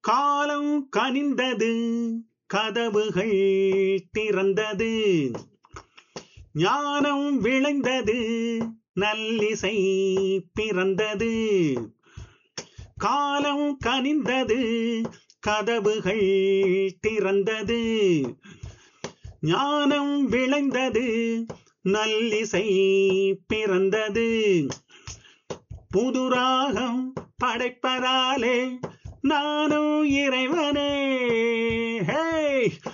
காலம் கனிந்தது கதவுகள் திறந்தது ஞானம் விளைந்தது நல்லிசை பிறந்தது காலம் கனிந்தது கதவுகள் திறந்தது ஞானம் விளைந்தது நல்லிசை பிறந்தது புதுராகம் படைப்பதாலே நானும் இறைவனே ஹே